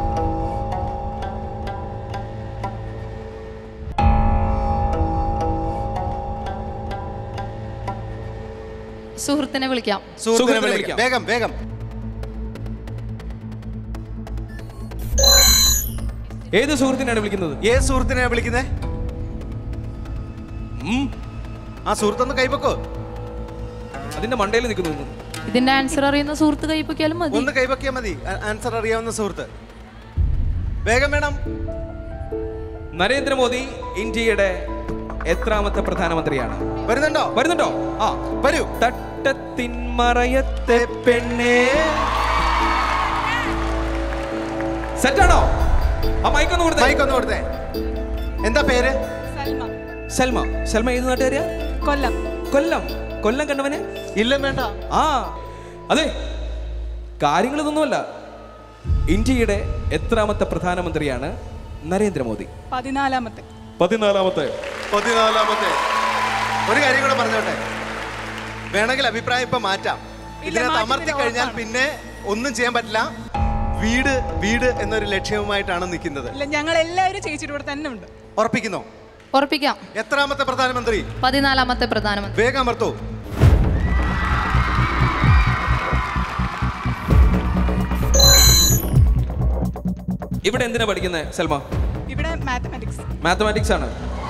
സുഹൃത്തിനെ വിളിക്കാം സുഹൃത്തിനെ സുഹൃത്തിനെ വിളിക്കാം വിളിക്കാം. വേഗം വേഗം ഏത് സുഹൃത്തിനാണ് വിളിക്കുന്നത് ഏത് സുഹൃത്തിനെയാ വിളിക്കുന്നേ ഉം, ആ സുഹൃത്തൊന്ന് കൈപ്പൊക്കോ അതിന്റെ മണ്ടയിൽ നിൽക്കുന്നു ഇതിന്റെ ആൻസർ അറിയുന്ന സുഹൃത്ത് കൈപ്പൊക്കിയാലും മതി ഒന്ന് കൈപ്പൊക്കിയാൽ മതി ആ- ആൻസർ അറിയാവുന്ന സുഹൃത്ത് വേഗം വേണം നരേന്ദ്രമോദി ഇന്ത്യയുടെ എത്രാമത്തെ പ്രധാനമന്ത്രിയാണ് വരുന്നുണ്ടോ വരുന്നുണ്ടോ ആ വരൂ തട്ടത്തിന്മറയത്തെ പെണ്ണേ സെറ്റാണോ ആ മൈക്കൊന്ന് കൊടുത്തേ മൈക്ക് ഒന്ന് കൊടുത്തേ എന്താ പേര് സൽമ സൽമ സൽമ ഏത് നാട്ടുകാരിയാ കൊല്ലം കൊല്ലം കൊല്ലം കണ്ടവനെ ഇല്ല വേണ്ട ആ അതെ കാര്യങ്ങൾ ഇതൊന്നുമല്ല ഇന്ത്യയുടെ എത്രാമത്തെ പ്രധാനമന്ത്രിയാണ് നരേന്ദ്രമോദി പതിനാലാമത്തെ പതിനാലാമത്തെ പതിനാലാമത്തെ ഒരു കാര്യം കൂടെ പറഞ്ഞോട്ടെ വേണമെങ്കിൽ അഭിപ്രായം ഇപ്പൊ മാറ്റാം ഇല്ല, ഇതിനകത്ത് മാറ്റുന്നില്ല, അമർത്തി കഴിഞ്ഞാൽ ഉറപ്പാണ്. പിന്നെ ഒന്നും ചെയ്യാൻ പറ്റില്ല വീട് വീട് എന്നൊരു ലക്ഷ്യവുമായിട്ടാണ് നിൽക്കുന്നത് ഇല്ല ഞങ്ങൾ എല്ലാവരും ചേച്ചിയുടെ കൂടെ തന്നെ ഉണ്ട് ഉറപ്പിക്കുന്നോ ഉറപ്പിക്കാം എത്രാമത്തെ പ്രധാനമന്ത്രി പതിനാലാമത്തെ പ്രധാനമന്ത്രി വേഗം അമർത്തോ ഇവിടെ എന്തിനാ പഠിക്കുന്നത് സൽമ ഇവിടെ മാത്തമാറ്റിക്സ് മാത്തമാറ്റിക്സ് ആണ്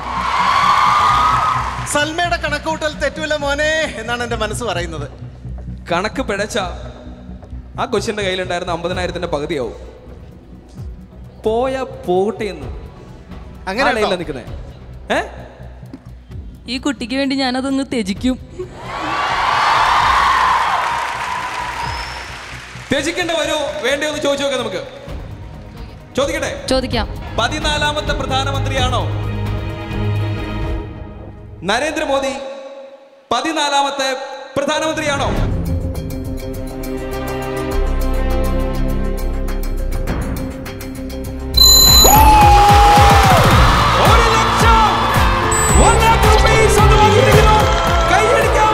സൽമയുടെ കണക്കൂട്ടൽ തെറ്റുമില്ല മോനെ എന്നാണ് എന്റെ മനസ്സ് പറയുന്നത് കണക്ക് പിഴച്ച ആ കൊച്ചിന്റെ കയ്യിലുണ്ടായിരുന്ന അമ്പതിനായിരത്തിന്റെ പകുതിയാവും പോയ പോകട്ടെ എന്ന് അങ്ങനെ ഉണ്ടോ? ലൈനിലാണ് നിൽക്കുന്നത് ഏ ഈ കുട്ടിക്ക് വേണ്ടി ഞാനതൊന്ന് ത്യജിക്കും ത്യജിക്കേണ്ട വരുമോ വേണ്ടയോ എന്ന് ചോദിച്ചു നോക്കാം നമുക്ക് ചോദിക്കട്ടെ ചോദിക്കാം പതിനാലാമത്തെ പ്രധാനമന്ത്രിയാണോ നരേന്ദ്രമോദി പതിനാലാമത്തെ പ്രധാനമന്ത്രിയാണോ ഒരു ലക്ഷം one lakh rupees സ്വന്തമാക്കിയിരിക്കുന്നു. കൈയടിക്കാം.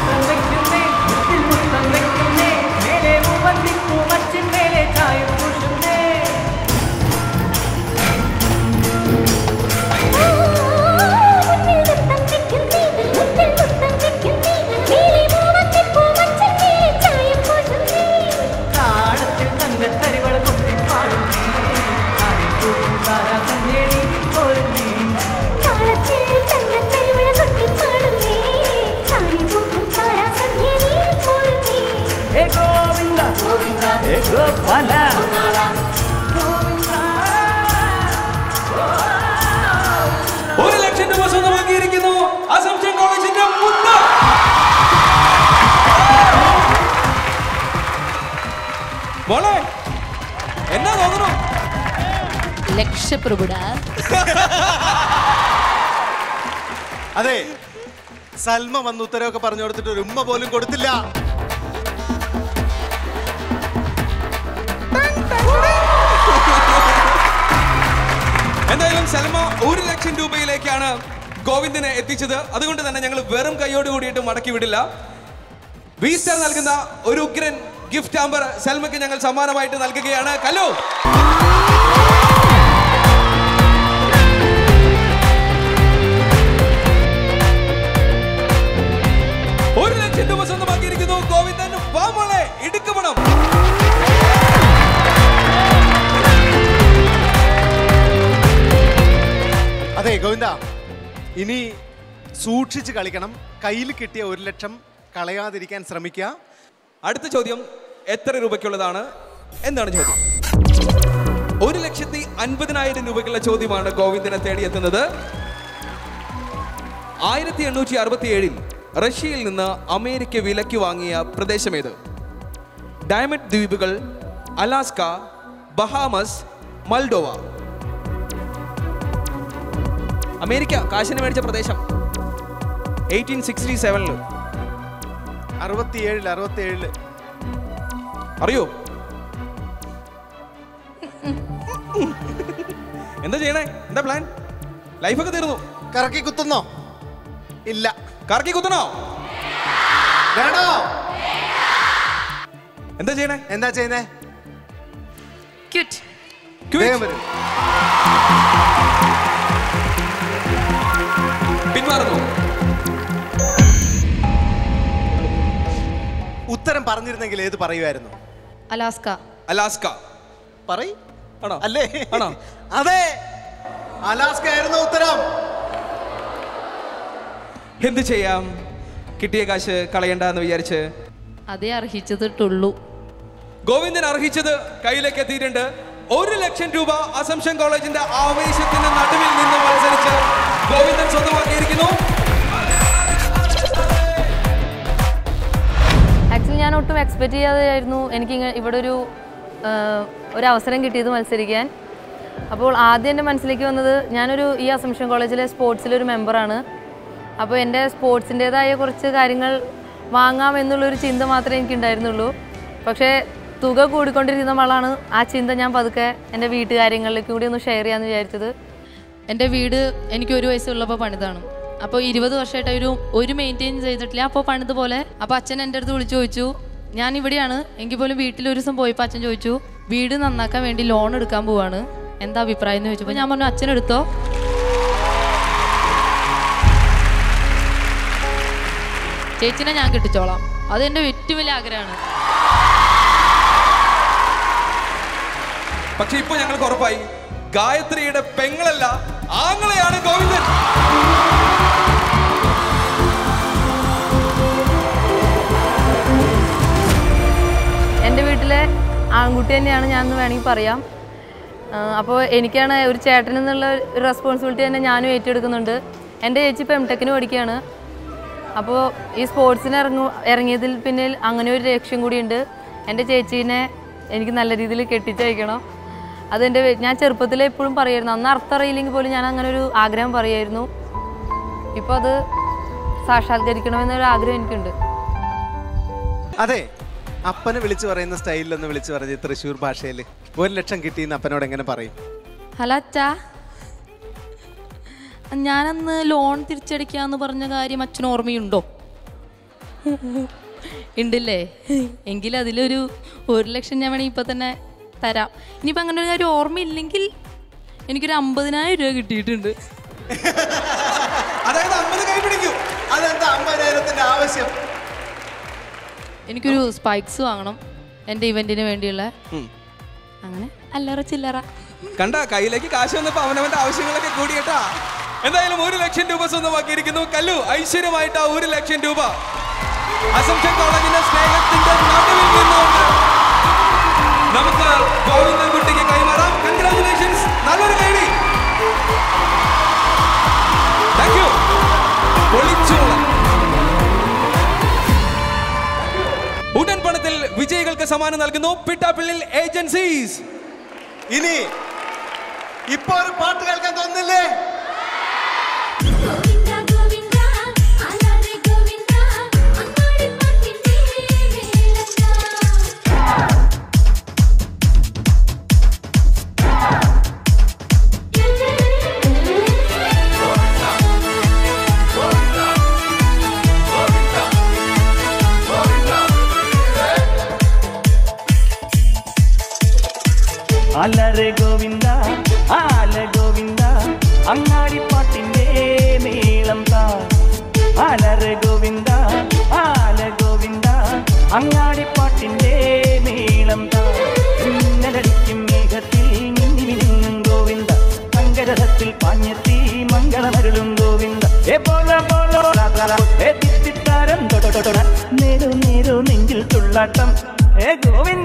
ഒരു ലക്ഷം രൂപ സ്വന്തമാക്കിയിരിക്കുന്നു അസംഷൻ കോളേജിന്റെ മുത്ത് മോളെ എന്നാ തോന്നുന്നു ലക്ഷപ്രഭുടാ അതെ സൽമ വന്ന് ഉത്തരവൊക്കെ പറഞ്ഞു കൊടുത്തിട്ട് ഒരു ഉമ്മ പോലും കൊടുത്തില്ല എന്തായാലും സൽമ ഒരു ലക്ഷം രൂപയിലേക്കാണ് ഗോവിന്ദനെ എത്തിച്ചത് അതുകൊണ്ട് തന്നെ ഞങ്ങൾ വെറും കൈയോട് കൂടിയിട്ട് മടക്കി വിടില്ല വീസ്റ്റർ നൽകുന്ന ഒരു ഉഗ്രൻ ഗിഫ്റ്റ് ആമ്പർ സൽമയ്ക്ക് ഞങ്ങൾ സമ്മാനമായിട്ട് നൽകുകയാണ് കലോ ഒരു ലക്ഷം രൂപ സ്വന്തമാക്കിയിരിക്കുന്നു ഗോവിന്ദൻ വാമോളെ ഇടുക്കമണം അതെ ഗോവിന്ദ ഇനി സൂക്ഷിച്ച് കളിക്കണം കയ്യിൽ കിട്ടിയ ഒരു ലക്ഷം കളയാതിരിക്കാൻ ശ്രമിക്കുക അടുത്ത ചോദ്യം എത്ര രൂപയ്ക്കുള്ളതാണ് എന്താണ് ചോദ്യം ഒരു ലക്ഷത്തി അൻപതിനായിരം രൂപയ്ക്കുള്ള ചോദ്യമാണ് ഗോവിന്ദനെ തേടിയെത്തുന്നത് ആയിരത്തി എണ്ണൂറ്റി അറുപത്തി ഏഴിൽ റഷ്യയിൽ നിന്ന് അമേരിക്ക വിലയ്ക്ക് വാങ്ങിയ പ്രദേശമേത് ഡയമണ്ട് ദ്വീപുകൾ അലാസ്ക ബഹാമസ് മൾഡോവ അമേരിക്ക കാശിന് മേടിച്ച പ്രദേശം എയ്റ്റീൻ സിക്സ്റ്റി സെവനിൽ അറുപത്തിയേഴിൽ അറുപത്തിയേഴില് അറിയോ എന്താ ചെയ്യണേ എന്താ പ്ലാൻ ലൈഫൊക്കെ തീർന്നു കറക്കി കുത്തുന്നോ ഇല്ല കറക്കി കുത്തണോ വേണോ എന്താ ചെയ്യണേ എന്താ ചെയ്യുന്നേ ക്യൂറ്റ് Quit. വേഗം വരൂ. പിന്മാറുന്നു ഉത്തരം പറഞ്ഞിരുന്നെങ്കിൽ ഏത് പറയുമായിരുന്നു അലാസ്ക അലാസ്ക പറയ് ആണോ അല്ലേ ആണോ അതെ അലാസ്ക ആയിരുന്നു ഉത്തരം എന്ത് ചെയ്യാം കിട്ടിയ കാശ് കളയണ്ട എന്ന് വിചാരിച്ച് അതേ അർഹിച്ചതിട്ടുള്ളൂ ഗോവിന്ദൻ അർഹിച്ചത് കയ്യിലേക്ക് എത്തിയിട്ടുണ്ട് ഒരു ലക്ഷം രൂപ അസംഷൻ കോളേജിന്റെ ആവേശത്തിന് നടുവിൽ നിന്ന് മത്സരിച്ച് ഗോവിന്ദൻ സ്വന്തമാക്കിയിരിക്കുന്നു ആക്ച്വലി ഞാൻ ഒട്ടും എക്സ്പെക്ട് ചെയ്യാതെയായിരുന്നു എനിക്ക് ഇങ്ങ- ഇവിടെ ഒരു ആ, ഒരു അവസരം കിട്ടിയത് മത്സരിക്കാൻ അപ്പോൾ ആദ്യം എൻ്റെ മനസ്സിലേക്ക് വന്നത് ഞാനൊരു ഈ അസംഷൻ കോളേജിലെ സ്പോർട്സിലൊരു മെമ്പറാണ് അപ്പോൾ എൻ്റെ സ്പോർട്സിൻ്റേതായ കുറച്ച് കാര്യങ്ങൾ വാങ്ങാം എന്നുള്ളൊരു ചിന്ത മാത്രമേ എനിക്കുണ്ടായിരുന്നുള്ളൂ പക്ഷേ തുക കൂടിക്കൊണ്ടിരിക്കുന്ന വളാണ് ആ ചിന്ത ഞാൻ പതുക്കെ എൻ്റെ വീട്ടുകാര്യങ്ങളിലേക്ക് കൂടി ഒന്ന് ഷെയർ ചെയ്യാമെന്ന് വിചാരിച്ചത് എൻ്റെ വീട് എനിക്ക് ഒരു വയസ്സുള്ളപ്പോൾ പണിതാണ് അപ്പോൾ ഇരുപത് വർഷമായിട്ട് ഒരു ഒരു മെയിൻറ്റെയിൻ ചെയ്തിട്ടില്ല അപ്പോൾ പണിത് പോലെ അപ്പോൾ അച്ഛൻ എൻ്റെ അടുത്ത് വിളിച്ചു ചോദിച്ചു ഞാൻ ഇവിടെയാണ് എങ്കിൽ പോലും വീട്ടിൽ ഒരു ദിവസം പോയപ്പോൾ അച്ഛൻ ചോദിച്ചു വീട് നന്നാക്കാൻ വേണ്ടി ലോൺ എടുക്കാൻ പോവാണ് എന്താ അഭിപ്രായം എന്ന് ചോദിച്ചപ്പോൾ ഞാൻ പറഞ്ഞു അച്ഛൻ എടുത്തോ ചേച്ചിനെ ഞാൻ കിട്ടിച്ചോളാം അത് എൻ്റെ ഏറ്റവും വലിയ ആഗ്രഹമാണ് പക്ഷെ ഇപ്പൊ ഞങ്ങൾക്ക് ഉറപ്പായി ഗായത്രിയുടെ പെങ്ങളല്ല ആങ്ങളെയാണ് ഗോവിന്ദൻ എൻ്റെ വീട്ടിലെ ആൺകുട്ടി തന്നെയാണ് ഞാൻ എന്ന് വേണമെങ്കിൽ പറയാം അപ്പോൾ എനിക്കാണ് ഒരു ചേട്ടൻ എന്നുള്ള ഒരു റെസ്പോൺസിബിലിറ്റി തന്നെ ഞാനും ഏറ്റെടുക്കുന്നുണ്ട് എൻ്റെ ചേച്ചി ഇപ്പോൾ എം ടെക്കിന് പഠിക്കുകയാണ് അപ്പോൾ ഈ സ്പോർട്സിന് ഇറങ്ങു ഇറങ്ങിയതിൽ പിന്നെ അങ്ങനെ ഒരു ലക്ഷ്യം കൂടിയുണ്ട് എൻ്റെ ചേച്ചീനെ എനിക്ക് നല്ല രീതിയിൽ കെട്ടിച്ചയക്കണം അതെൻ്റെ വെ- ഞാൻ ചെറുപ്പത്തിൽ എപ്പോഴും പറയായിരുന്നു അന്ന് അർത്ഥം അറിയില്ലെങ്കിൽ പോലും ഞാൻ അങ്ങനെ ഒരു ആഗ്രഹം പറയായിരുന്നു ഇപ്പോൾ അത് സാക്ഷാത്കരിക്കണമെന്നൊരു ആഗ്രഹം എനിക്കുണ്ട് അതെ അപ്പനെ വിളിച്ചു പറയുന്ന സ്റ്റൈലിലൊന്ന് വിളിച്ചു പറഞ്ഞ് തൃശ്ശൂർ ഭാഷയിൽ ഒരു ലക്ഷം കിട്ടിയെന്ന് അപ്പനോട് എങ്ങനെ പറയും ഹലോ അച്ഛാ ഞാനന്ന് ലോൺ തിരിച്ചടിക്കാന്ന് പറഞ്ഞ കാര്യം അച്ഛന് ഓർമ്മയുണ്ടോ ഉണ്ടല്ലേ എങ്കിൽ അതിലൊരു ഒരു ലക്ഷം ഞാൻ വേണമെങ്കിൽ ഇപ്പം തന്നെ തരാം ഇനിയിപ്പോൾ അങ്ങനെ ഒരു കാര്യം ഓർമ്മയില്ലെങ്കിൽ എനിക്കൊരു അമ്പതിനായിരം രൂപ കിട്ടിയിട്ടുണ്ട് അതായത് അമ്പത് കൈ പിടിക്കും അതെന്താ അമ്പതിനായിരത്തിന്റെ ആവശ്യം എനിക്കൊരു സ്പൈക്സ് വാങ്ങണം എൻ്റെ ഇവൻറ്റിന് വേണ്ടിയുള്ള അങ്ങനെ അല്ലറ ചില്ലറ കണ്ട കയ്യിലേക്ക് കാശ് വന്നപ്പോ അവനവന്റെ ആവശ്യങ്ങളൊക്കെ കൂടി കേട്ടാ എന്തായാലും ഒരു ലക്ഷം രൂപ സ്വന്തമാക്കിയിരിക്കുന്നു കല്ലു ഐശ്വര്യമായിട്ട് ആ ഒരു ലക്ഷം രൂപ അസംഷൻ കോളേജിന്റെ സ്നേഹത്തിന്റെ നടുവിൽ നിന്നുകൊണ്ട് നമുക്ക് ഗോവിന്ദൻ കുട്ടിക്ക് കൈമാറാം കൺഗ്രാറ്റുലേഷൻസ് നല്ലൊരു കൈഡി താങ്ക് യു പൊളിച്ചോളാം ഉടൻ പണത്തിൽ വിജയികൾക്ക് സമ്മാനം നൽകുന്നു പിട്ടാപ്പിള്ളിൽ ഏജൻസീസ് ഇനി ഇപ്പൊ ഒരു പാട്ട് കേൾക്കാൻ തോന്നുന്നില്ലേ അലറെ ഗോവിന്ദ ആല ഗോവിന്ദ അങ്ങാടിപ്പാട്ടിന്റെ മേളം താ അലറെ ഗോവിന്ദ ആല ഗോവിന്ദ അങ്ങാടിപ്പാട്ടിന്റെ മേളം താ മിന്നലടിക്കും മേഘത്തിൽ മിന്നി മിനുങ്ങും ഗോവിന്ദ മംഗരഥത്തിൽ പാഞ്ഞെത്തി മംഗളമരുളും ഗോവിന്ദ ഏ പോല പോലോ ഏ തിത്തിത്താരം തൊട നേരു നേരു നെഞ്ചിൽ തുള്ളാട്ടം ഏ ഗോവിന്ദ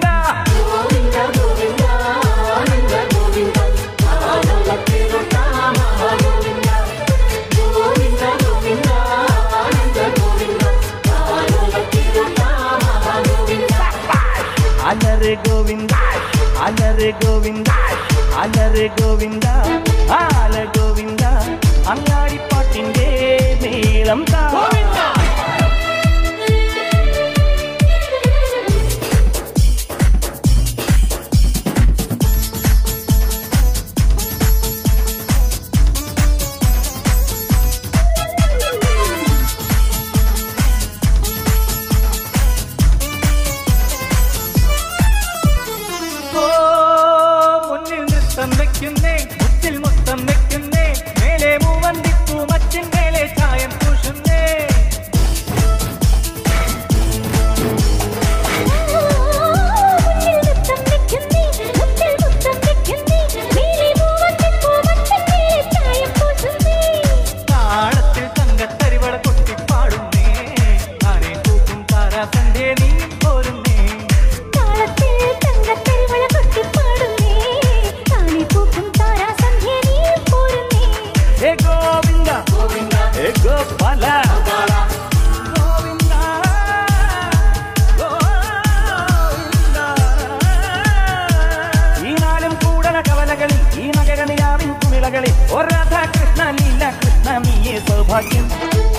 അലറെ ഗോവിന്ദ അലറെ ഗോവിന്ദ അലറെ ഗോവിന്ദ ആല ഗോവിന്ദ അങ്ങാടിപ്പാട്ടിന്റെ നീളം താ ഓ മുന്നിൽ നൃത്തം വെക്കുന്നേ മുത്തിൽ മുത്തം വെക്കുന്നേ മേലെ മൂവന്തിപ്പൂ മച്ചിൻ മേലെ ചായം പൂശുന്നേ താളത്തിൽ തങ്കത്തരിവള കൊട്ടിപ്പാടുന്നേ ആരെ പൂക്കും താരാസന്റെ നീ പോരുന്നേ ഹേ ഗോവിന്ദ ഗോവിന്ദ ഹേ ഗോപാല ഗോവിന്ദ ഗോവിന്ദ ഈ നാലും കൂടണ കവലകളിൽ ഈ നഗര നിലാവിൻ കുമിളകളിൽ ഒരു രാധാകൃഷ്ണ ലീല കൃഷ്ണ മീയെ സൗഭാഗ്യം